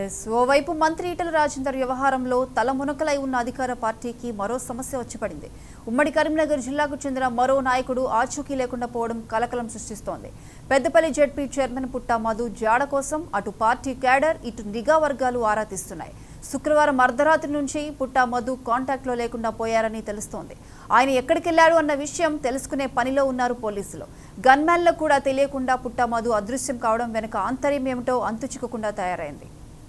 Yes ఓవైపు మంత్రి ఈటల రాజేందర్ వ్యవహారంలో తలమునకలై ఉన్న అధికార పార్టీకి మరో సమస్య వచ్చి పడింది ఉమ్మడి కరీంనగర్ జిల్లాకు చెందిన మరో నాయకుడు ఆచూకీ లేకుండా పోవడం కలకలం సృష్టిస్తోంది పెద్దపల్లి జెడ్పీ చైర్మన్ పుట్ట మధు జాడ కోసం అటు పార్టీ క్యాడర్ ఇటు నిఘా వర్గాలు ఆరా తీస్తున్నాయి శుక్రవారం అర్ధరాత్రి నుంచి పుట్ట మధు కాంటాక్ట్లో లేకుండా పోయారని తెలుస్తోంది ఆయన ఎక్కడికెళ్లాడు అన్న విషయం తెలుసుకునే పనిలో ఉన్నారు పోలీసులు గన్మ్యాన్లకు కూడా తెలియకుండా పుట్ట మధు అదృశ్యం కావడం వెనుక ఆంతర్యం ఏమిటో అంతు చిక్కకుండా తయారైంది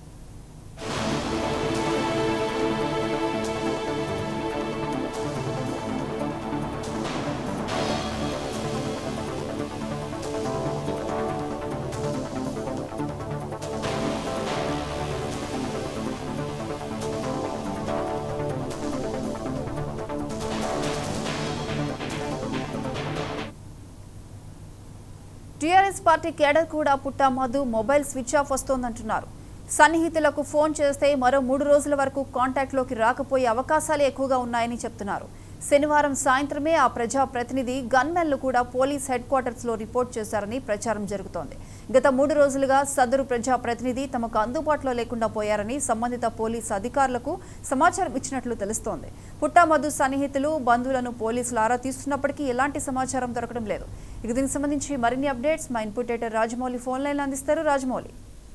టీఆర్ఎస్ పార్టీ కేడర్ కూడా Putta Madhu mobile switch off వస్తోందంటున్నారు సన్నిహితులకు ఫోన్ చేస్తే మరో మూడు రోజుల వరకు కాంటాక్ట్లోకి రాకపోయే అవకాశాలు ఎక్కువగా ఉన్నాయని చెప్తున్నారు శనివారం సాయంత్రమే ఆ ప్రజా ప్రతినిధి గన్మెన్లు కూడా పోలీస్ హెడ్ క్వార్టర్స్ లో రిపోర్ట్ చేశారని ప్రచారం జరుగుతోంది గత మూడు రోజులుగా సదరు ప్రజా ప్రతినిధి తమకు అందుబాటులో లేకుండా పోయారని సంబంధిత పోలీసు అధికారులకు సమాచారం ఇచ్చినట్లు తెలుస్తోంది పుట్టామధు సన్నిహితులు బంధువులను పోలీసులు ఆరా తీస్తున్నప్పటికీ ఎలాంటి సమాచారం దొరకడం లేదు ఇక దీనికి సంబంధించి మరిన్ని అప్డేట్స్ మా input editor Rajamouli phone line అందిస్తారు రాజమౌళి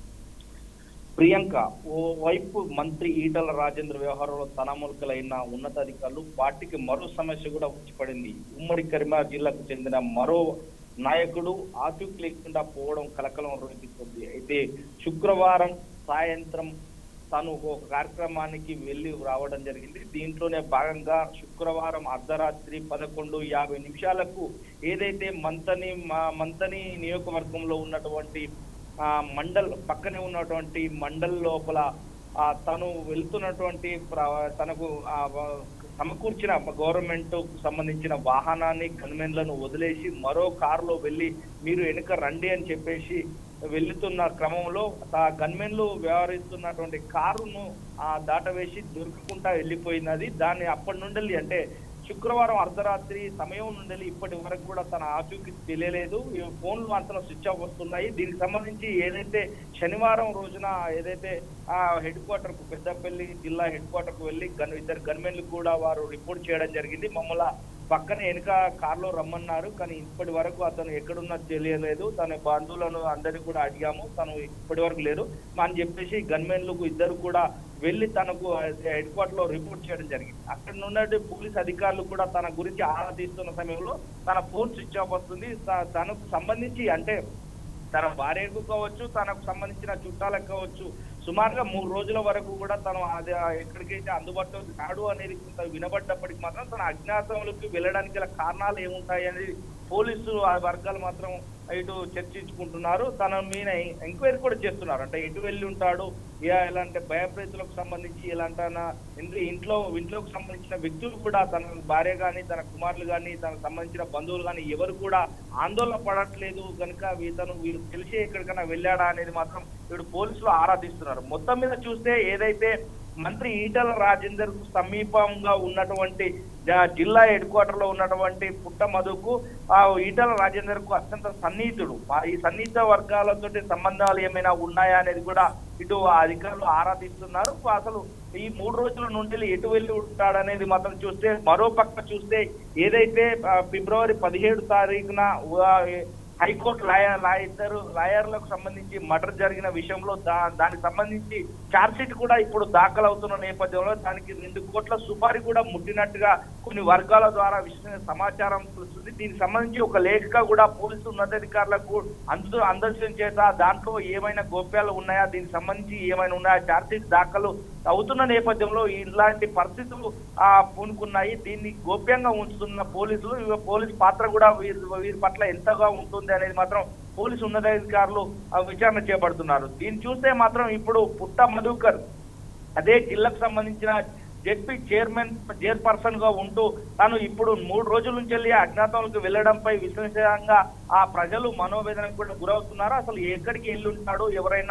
ప్రియాంక ఓ వైపు మంత్రి ఈటల రాజేంద్ర వ్యవహారంలో తనములకలైన ఉన్నతాధికారులు పార్టీకి మరో సమస్య కూడా వచ్చి పడింది ఉమ్మడి కరీంనగర్ జిల్లాకు చెందిన మరో నాయకుడు ఆచూకీ లేకుండా పోవడం కలకలం రేపిస్తుంది అయితే శుక్రవారం సాయంత్రం తాను ఒక కార్యక్రమానికి వెళ్ళి రావడం జరిగింది దీంట్లోనే భాగంగా శుక్రవారం అర్ధరాత్రి పదకొండు యాభై నిమిషాలకు ఏదైతే మంతని మా- మంతని నియోజకవర్గంలో ఉన్నటువంటి ఆ మండల్ పక్కనే ఉన్నటువంటి మండల్ లోపల ఆ తను వెళ్తున్నటువంటి ప్ర- తనకు ఆ వ- సమకూర్చిన గవర్నమెంట్ సంబంధించిన వాహనాన్ని గన్మెన్లను వదిలేసి మరో కారులో వెళ్ళి మీరు వెనుక రండి అని చెప్పేసి వెళ్తున్న క్రమంలో ఆ గన్మెన్లు వ్యవహరిస్తున్నటువంటి కారును ఆ దాటవేసి దొరకకుండా వెళ్ళిపోయినది దాన్ని అప్పటి నుండి అంటే శుక్రవారం అర్ధరాత్రి సమయం నుండి ఇప్పటి వరకు కూడా తన ఆచూకీ తెలియలేదు ఈ ఫోన్లు మాత్రం స్విచ్ ఆఫ్ వస్తున్నాయి దీనికి సంబంధించి ఏదైతే శనివారం రోజున ఏదైతే ఆ హెడ్ క్వార్టర్ కు పెద్దపల్లి జిల్లా హెడ్ క్వార్టర్ కు వెళ్ళి గన్ ఇద్దరు గన్మెన్లు కూడా వారు రిపోర్ట్ చేయడం జరిగింది మమ్మల్ని పక్కన వెనుక కారులో రమ్మన్నారు కానీ ఇప్పటి వరకు అతను ఎక్కడున్నా తెలియలేదు తన బంధువులను అందరినీ కూడా అడిగాము తను ఇప్పటి వరకు లేదు అని చెప్పేసి గన్మెన్లకు ఇద్దరు కూడా వెళ్ళి తనకు హెడ్ క్వార్టర్ లో రిపోర్ట్ చేయడం జరిగింది అక్కడ నుండి పోలీస్ అధికారులు కూడా తన గురించి ఆరా తీస్తున్న సమయంలో తన ఫోన్ స్విచ్ ఆఫ్ వస్తుంది త- తనకు సంబంధించి అంటే తన భార్యకు కావచ్చు తనకు సంబంధించిన చుట్టాలకు కావచ్చు సుమారుగా మూడు రోజుల వరకు కూడా తను అది ఎక్కడికైతే అందుబాటులో రాడు అనేది కొంత వినబడ్డప్పటికి మాత్రం తన అజ్ఞాతంలోకి వెళ్ళడానికి గల కారణాలు ఏముంటాయి అనేది పోలీసు ఆ వర్గాలు మాత్రం ఇటు చర్చించుకుంటున్నారు తన మీద ఎంక్వైరీ కూడా చేస్తున్నారు అంటే ఎటు వెళ్ళి ఉంటాడు ఏ ఎలాంటి భయప్రేతులకు సంబంధించి ఎలాంటి ఇంట్లో ఇంట్లో ఇంట్లోకి సంబంధించిన వ్యక్తులు కూడా తన భార్య కానీ తన కుమారులు కానీ తనకు సంబంధించిన బంధువులు కానీ ఎవరు కూడా ఆందోళన పడట్లేదు కనుక ఇతను వీళ్ళు తెలిసి ఎక్కడికైనా వెళ్ళాడా అనేది మాత్రం ఇప్పుడు పోలీసులు ఆరాధిస్తున్నారు మొత్తం మీద చూస్తే ఏదైతే మంత్రి ఈటల రాజేందర్ కు సమీపంగా ఉన్నటువంటి జ- జిల్లా హెడ్ క్వార్టర్ లో ఉన్నటువంటి పుట్ట మధుకు ఆ ఈటల రాజేందర్ కు అత్యంత సన్నిహితుడు ఆ ఈ సన్నిహిత వర్గాలతో సంబంధాలు ఏమైనా ఉన్నాయా అనేది కూడా ఇటు ఆ అధికారులు ఆరాధిస్తున్నారు అసలు ఈ మూడు రోజుల నుండి ఎటు వెళ్ళి ఉంటాడనేది మాత్రం చూస్తే మరో పక్క చూస్తే ఏదైతే ఆ, ఫిబ్రవరి పదిహేడు తారీఖున ఆ, హైకోర్టు లాయర్ లా- ఇద్దరు లాయర్లకు సంబంధించి మర్డర్ జరిగిన విషయంలో దా దానికి సంబంధించి ఛార్జ్ షీట్ కూడా ఇప్పుడు దాఖలవుతున్న నేపథ్యంలో దానికి రెండు కోట్ల సుపారీ కూడా ముట్టినట్టుగా కొన్ని వర్గాల ద్వారా విశ్వసనీయ సమాచారం తెలుస్తుంది దీనికి సంబంధించి ఒక లేఖగా కూడా పోలీసు ఉన్నతాధికారులకు అందు అందజేయడం చేత దాంట్లో ఏమైనా గోప్యాలు ఉన్నాయా దీనికి సంబంధించి ఏమైనా ఉన్నాయా ఛార్జ్ షీట్ దాఖలు అవుతున్న నేపథ్యంలో ఇలాంటి పరిస్థితులు ఆ పూనుకున్నాయి దీన్ని గోప్యంగా ఉంచుతున్న పోలీసులు ఇవ- పోలీస్ పాత్ర కూడా వీరి వీరి పట్ల ఎంతగా ఉంటుంది అనేది మాత్రం పోలీసు ఉన్నతాధికారులు ఆ, విచారణ చేపడుతున్నారు దీన్ని చూస్తే మాత్రం ఇప్పుడు పుట్ట మధుకర్ అదే జిల్లాకు సంబంధించిన జెడ్పీ చైర్మన్ చైర్పర్సన్ గా ఉంటూ తాను ఇప్పుడు మూడు రోజుల నుంచి వెళ్ళి అజ్ఞాతంలోకి వెళ్ళడంపై విశ్లేషంగా ఆ ప్రజలు మనోవేదనకు కూడా గురవుతున్నారు అసలు ఎక్కడికి వెళ్ళి ఉంటాడు ఎవరైనా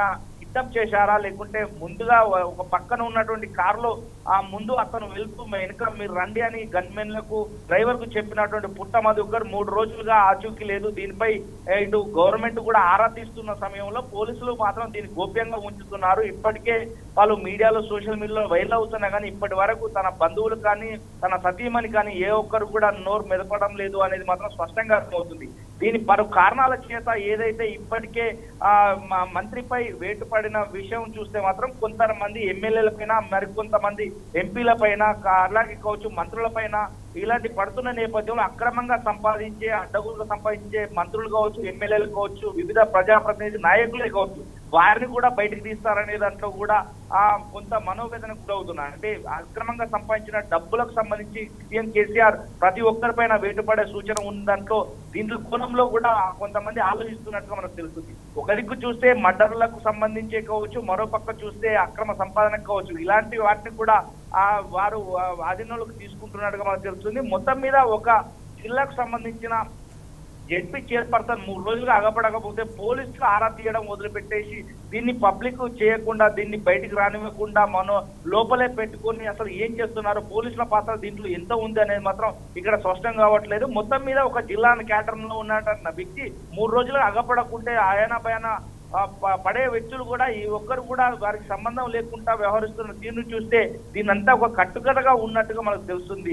డిస్టర్బ్ చేశారా లేకుంటే ముందుగా ఒక- ఒక పక్కన ఉన్నటువంటి కారులో ఆ ముందు అతను వెళ్తూ వెనుక మీరు రండి అని గన్మెన్లకు డ్రైవర్ కు చెప్పినటువంటి పుట్ట మధుకర్ మూడు రోజులుగా ఆచూకీ లేదు దీనిపై ఏ, ఇటు గవర్నమెంట్ కూడా ఆరా తీస్తున్న సమయంలో పోలీసులు మాత్రం దీన్ని గోప్యంగా ఉంచుతున్నారు ఇప్పటికే వాళ్ళు మీడియాలో సోషల్ మీడియాలో వైరల్ అవుతున్నా కానీ ఇప్పటి వరకు తన బంధువులు కానీ తన సతీమణి కానీ ఏ ఒక్కరు కూడా నోరు మెదపడం లేదు అనేది మాత్రం స్పష్టంగా అర్థమవుతుంది దీని పలు కారణాల చేత ఏదైతే ఇప్పటికే ఆ మ- మంత్రిపై వేటు పడిన విషయం చూస్తే మాత్రం కొంతమంది ఎమ్మెల్యేల పైన మరికొంతమంది ఎంపీల పైన కా- అలాగే కావచ్చు మంత్రుల పైన ఇలాంటి పడుతున్న నేపథ్యంలో అక్రమంగా సంపాదించే అడ్డగులుగా సంపాదించే మంత్రులు కావచ్చు ఎమ్మెల్యేలు కావచ్చు వివిధ ప్రజాప్రతినిధి నాయకులే కావచ్చు వారిని కూడా బయటకు తీస్తారనే దాంట్లో కూడా ఆ కొంత మనోవేదనకు గురవుతున్నారు అంటే అక్రమంగా సంపాదించిన డబ్బులకు సంబంధించి సీఎం కేసీఆర్ ప్రతి ఒక్కరిపైన వేటుపడే సూచన ఉన్న దాంట్లో దీంట్లో కోణంలో కూడా కొంతమంది ఆలోచిస్తున్నట్టుగా మనకు తెలుస్తుంది ఒక దిక్కు చూస్తే మర్డర్లకు సంబంధించే కావచ్చు మరో పక్క చూస్తే అక్రమ సంపాదనకు కావచ్చు ఇలాంటి వాటిని కూడా ఆ వారు ఆ, ఆధీనంలోకి తీసుకుంటున్నట్టుగా మనకు తెలుస్తుంది మొత్తం మీద ఒక జిల్లాకు సంబంధించిన జడ్పీ చైర్పర్సన్ మూడు రోజులుగా అగపడకపోతే పోలీసులు ఆరా తీయడం వదిలిపెట్టేసి దీన్ని పబ్లిక్ చేయకుండా దీన్ని బయటికి రానివ్వకుండా మనం లోపలే పెట్టుకొని అసలు ఏం చేస్తున్నారు పోలీసుల పాత్ర దీంట్లో ఎంత ఉంది అనేది మాత్రం ఇక్కడ స్పష్టం కావట్లేదు మొత్తం మీద ఒక జిల్లా కేటర్లో ఉన్నటువంటి వ్యక్తి మూడు రోజులు అగపడకుంటే ఆయన పైన ఆ, ప- పడే వ్యక్తులు కూడా ఈ ఒక్కరు కూడా వారికి సంబంధం లేకుండా వ్యవహరిస్తున్న తీరును చూస్తే దీనంతా ఒక కట్టుకథగా ఉన్నట్టుగా మనకు తెలుస్తుంది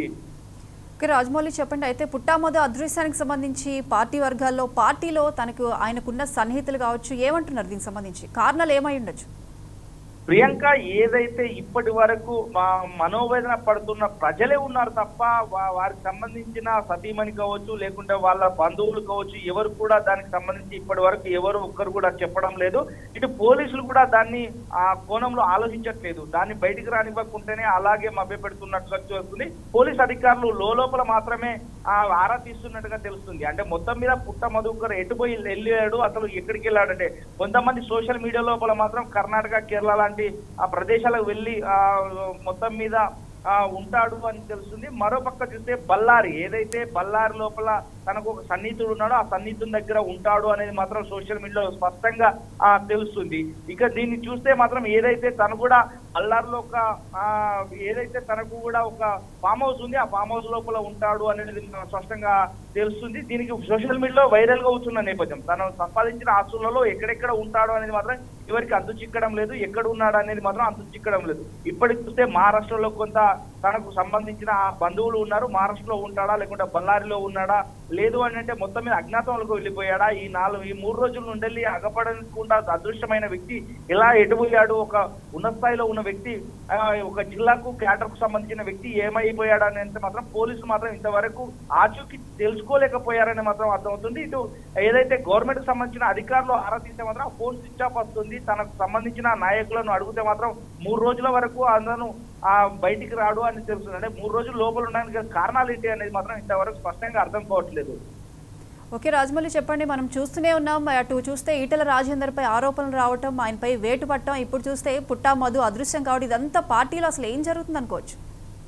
ఓకే రాజమౌళి చెప్పండి అయితే పుట్టామోద అదృశ్యానికి సంబంధించి పార్టీ వర్గాల్లో పార్టీలో తనకు ఆయనకున్న సన్నిహితులు కావచ్చు ఏమంటున్నారు దీనికి సంబంధించి కారణాలు ఏమై ఉండొచ్చు ప్రియాంక ఏదైతే ఇప్పటి వరకు మా మనోవేదన పడుతున్న ప్రజలే ఉన్నారు తప్ప వా- వారికి సంబంధించిన సతీమణి కావచ్చు లేకుంటే వాళ్ళ బంధువులు కావచ్చు ఎవరు కూడా దానికి సంబంధించి ఇప్పటి వరకు ఎవరు ఒక్కరు కూడా చెప్పడం లేదు ఇటు పోలీసులు కూడా దాన్ని ఆ కోణంలో ఆలోచించట్లేదు దాన్ని బయటికి రానివ్వకుంటేనే అలాగే మభ్యపెడుతున్నట్టుగా వస్తుంది పోలీస్ అధికారులు లోపల మాత్రమే ఆ ఆరా తీస్తున్నట్టుగా తెలుస్తుంది అంటే మొత్తం మీద పుట్ట మధుకర్ ఎటు పోయి వెళ్ళాడు అసలు ఎక్కడికి వెళ్ళాడంటే కొంతమంది సోషల్ మీడియా లోపల మాత్రం కర్ణాటక కేరళ లాంటి ఆ ప్రదేశాలకు వెళ్ళి ఆ మొత్తం మీద ఆ ఉంటాడు అని తెలుస్తుంది మరో పక్క చూస్తే బళ్ళారి ఏదైతే బళ్ళారి లోపల తనకు ఒక సన్నిహితుడు ఉన్నాడో ఆ సన్నిహితుడి దగ్గర ఉంటాడు అనేది మాత్రం సోషల్ మీడియాలో స్పష్టంగా ఆ తెలుస్తుంది ఇక దీన్ని చూస్తే మాత్రం ఏదైతే తను కూడా బళ్ళారిలో ఒక ఆ ఏదైతే తనకు కూడా ఒక ఫామ్ హౌస్ ఉంది ఆ ఫామ్ హౌస్ లోపల ఉంటాడు అనేది స్పష్టంగా తెలుస్తుంది దీనికి సోషల్ మీడియాలో వైరల్ గా అవుతున్న నేపథ్యం తను సంపాదించిన ఆస్తులలో ఎక్కడెక్కడ ఉంటాడు అనేది మాత్రం ఎవరికి అంతు చిక్కడం లేదు ఎక్కడ ఉన్నాడు అనేది మాత్రం అంతు చిక్కడం లేదు ఇప్పటికి చూస్తే మహారాష్ట్రలో కొంత తనకు సంబంధించిన ఆ బంధువులు ఉన్నారు మహారాష్ట్రలో ఉంటాడా లేకుంటే బళ్ళారిలో ఉన్నాడా లేదు అని అంటే మొత్తం మీద అజ్ఞాతంలోకి వెళ్ళిపోయాడా ఈ నాలుగు ఈ మూడు రోజుల నుండి అగపడకుండా అదృష్టమైన వ్యక్తి ఎలా ఎటుపోయాడు ఒక ఉన్నత స్థాయిలో ఉన్న వ్యక్తి ఆ, ఒక జిల్లాకు క్యాడర్ కు సంబంధించిన వ్యక్తి ఏమైపోయాడు అని అంటే మాత్రం పోలీసులు మాత్రం ఇంతవరకు ఆచూకీ తెలుసుకోలేకపోయారని మాత్రం అర్థమవుతుంది ఇటు ఏదైతే గవర్నమెంట్ కు సంబంధించిన అధికారులు ఆరా తీస్తే మాత్రం ఫోన్ స్విచ్ ఆఫ్ వస్తుంది తనకు సంబంధించిన నాయకులను అడిగితే మాత్రం మూడు రోజుల వరకు అందరూ ఆ బయటికి రాడు అని తెలుస్తుంది అంటే మూడు రోజులు లోపల ఉండడానికి గల కారణాలు ఏంటి అనేది మాత్రం ఇంతవరకు స్పష్టంగా అర్థం కావట్లేదు ఓకే రాజమౌళి చెప్పండి మనం చూస్తూనే ఉన్నాం అటు చూస్తే ఈటల రాజేందర్పై ఆరోపణలు రావటం ఆయనపై వేటు పట్టడం ఇప్పుడు చూస్తే పుట్టా మధు అదృశ్యం కావడం ఇదంతా పార్టీలో అసలు ఏం జరుగుతుంది అనుకోవచ్చు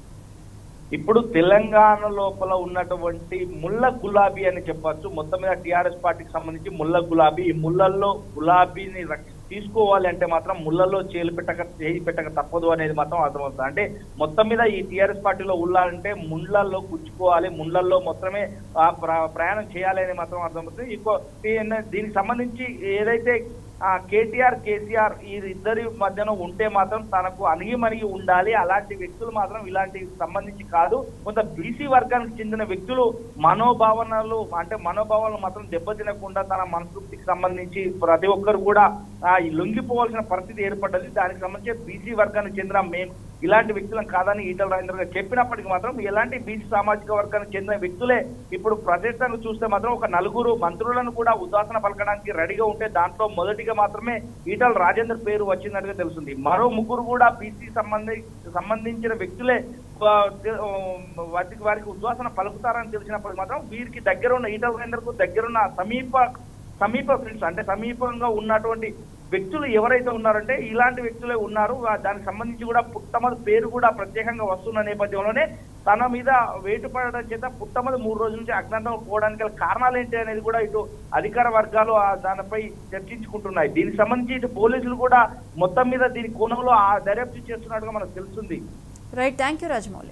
ఇప్పుడు తెలంగాణ లోపల ఉన్నటువంటి ముళ్ళ గులాబీ అని చెప్పొచ్చు మొత్తం మీద టిఆర్ఎస్ పార్టీకి సంబంధించి ముళ్ళ గులాబీ ఈ ముళ్ళల్లో గులాబీని రక్ష- తీసుకోవాలి అంటే మాత్రం ముళ్ళల్లో చేలు పెట్టక చేయి పెట్టక తప్పదు అనేది మాత్రం అర్థమవుతుంది అంటే మొత్తం మీద ఈ టిఆర్ఎస్ పార్టీలో ఉల్లాలంటే ముళ్ళల్లో గుచ్చుకోవాలి ముళ్ళల్లో మొత్తమే ఆ ప్ర- ప్రయాణం చేయాలి అని మాత్రం అర్థమవుతుంది ఇంకో ఈ- దీనికి సంబంధించి ఏదైతే ఆ కేటీఆర్ కేసీఆర్ ఈ ఇద్దరి మధ్యన ఉంటే మాత్రం తనకు అణిగి మణిగి ఉండాలి అలాంటి వ్యక్తులు మాత్రం ఇలాంటి సంబంధించి కాదు కొంత బీసీ వర్గానికి చెందిన వ్యక్తులు మనోభావనలు అంటే మనోభావాలు మాత్రం దెబ్బతినకుండా తన మనస్తృప్తికి సంబంధించి ప్రతి ఒక్కరు కూడా ఆ, ఈ లొంగిపోవాల్సిన పరిస్థితి ఏర్పడ్డది దానికి సంబంధించి బీసీ వర్గానికి చెందిన మేము ఇలాంటి వ్యక్తులను కాదని ఈటల రాజేంద్ర గారు చెప్పినప్పటికీ మాత్రం ఎలాంటి బీసీ సామాజిక వర్గానికి చెందిన వ్యక్తులే ఇప్పుడు ప్రజెంట్ చూస్తే మాత్రం ఒక నలుగురు మంత్రులను కూడా ఉదాసన పలకడానికి రెడీగా ఉంటే దాంట్లో మొదటిగా మాత్రమే ఈటల రాజేందర్ పేరు వచ్చిందట్టుగా తెలుస్తుంది మరో ముగ్గురు కూడా బీసీ సంబంధి సంబంధించిన వ్యక్తులే ఆ, తె- ఆ, వాటికి వారికి ఉద్వాసన పలుకుతారని తెలిసినప్పుడు మాత్రం వీరికి దగ్గర ఉన్న ఈటల రాజేందర్ కు దగ్గరున్న సమీప సమీప ఫ్రెండ్స్ అంటే సమీపంగా ఉన్నటువంటి వ్యక్తులు ఎవరైతే ఉన్నారంటే ఇలాంటి వ్యక్తులే ఉన్నారు ఆ దానికి సంబంధించి కూడా పుట్టమది పేరు కూడా ప్రత్యేకంగా వస్తున్న నేపథ్యంలోనే తన మీద వేటు పడడం చేత పుట్టమది మూడు రోజుల నుంచి అజ్ఞాతం పోవడానికి గల కారణాలు ఏంటి అనేది కూడా ఇటు అధికార వర్గాలు ఆ దానిపై చర్చించుకుంటున్నాయి దీనికి సంబంధించి ఇటు పోలీసులు కూడా మొత్తం మీద దీని కోణంలో ఆ దర్యాప్తు చేస్తున్నట్టుగా మనకు తెలుస్తుంది right thank you Rajamouli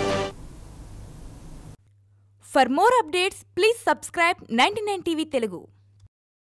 For more updates, please subscribe 99 TV Telugu.